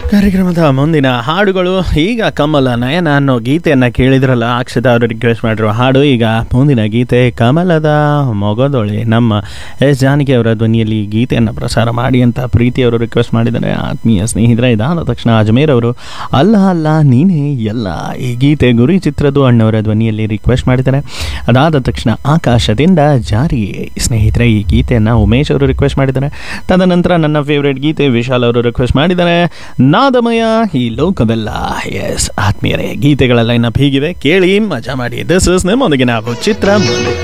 ಕಾರ್ಯಕ್ರಮದ ಮುಂದಿನ ಹಾಡುಗಳು ಈಗ ಕಮಲ ನಯನ ಅನ್ನೋ ಗೀತೆಯನ್ನು ಕೇಳಿದ್ರಲ್ಲ ಅಕ್ಷತಾ ಅವರು ರಿಕ್ವೆಸ್ಟ್ ಮಾಡಿರುವ ಹಾಡು ಈಗ ಮುಂದಿನ ಗೀತೆ ಕಮಲದ ಮೊಗದೊಳೆ ನಮ್ಮ ಎಸ್ ಜಾನಕಿ ಅವರ ಧ್ವನಿಯಲ್ಲಿ ಈ ಗೀತೆಯನ್ನು ಪ್ರಸಾರ ಮಾಡಿ ಅಂತ ಪ್ರೀತಿಯವರು ರಿಕ್ವೆಸ್ಟ್ ಮಾಡಿದ್ದಾರೆ ಆತ್ಮೀಯ ಸ್ನೇಹಿತರೆ ಇದಾದ ತಕ್ಷಣ ಅಜ್ಮೇರ್ ಅವರು ಅಲ್ಲ ಅಲ್ಲ ನೀನೇ ಎಲ್ಲ ಈ ಗೀತೆ ಗುರಿ ಚಿತ್ರದ್ದು ಅಣ್ಣವರ ಧ್ವನಿಯಲ್ಲಿ ರಿಕ್ವೆಸ್ಟ್ ಮಾಡಿದ್ದಾರೆ ಅದಾದ ತಕ್ಷಣ ಆಕಾಶದಿಂದ ಜಾರಿ ಸ್ನೇಹಿತರೆ ಈ ಗೀತೆಯನ್ನು ಉಮೇಶ್ ಅವರು ರಿಕ್ವೆಸ್ಟ್ ಮಾಡಿದ್ದಾರೆ ತದನಂತರ ನನ್ನ ಫೇವ್ರೆಟ್ ಗೀತೆ ವಿಶಾಲ್ ಅವರು ರಿಕ್ವೆಸ್ಟ್ ಮಾಡಿದ್ದಾರೆ ನಾದಮಯ ಈ ಲೋಕವೆಲ್ಲ ಎಸ್ ಆತ್ಮೀಯರೇ ಗೀತೆಗಳ ಲೈನ್ ಅಪ್ ಹೀಗಿದೆ ಕೇಳಿ ಮಜಾ ಮಾಡಿ ದಿಸ್ ಇಸ್ ನಿಮ್ಮೊಂದಿಗೆ ನಾವು ಚಿತ್ರ ಮುಂದೆ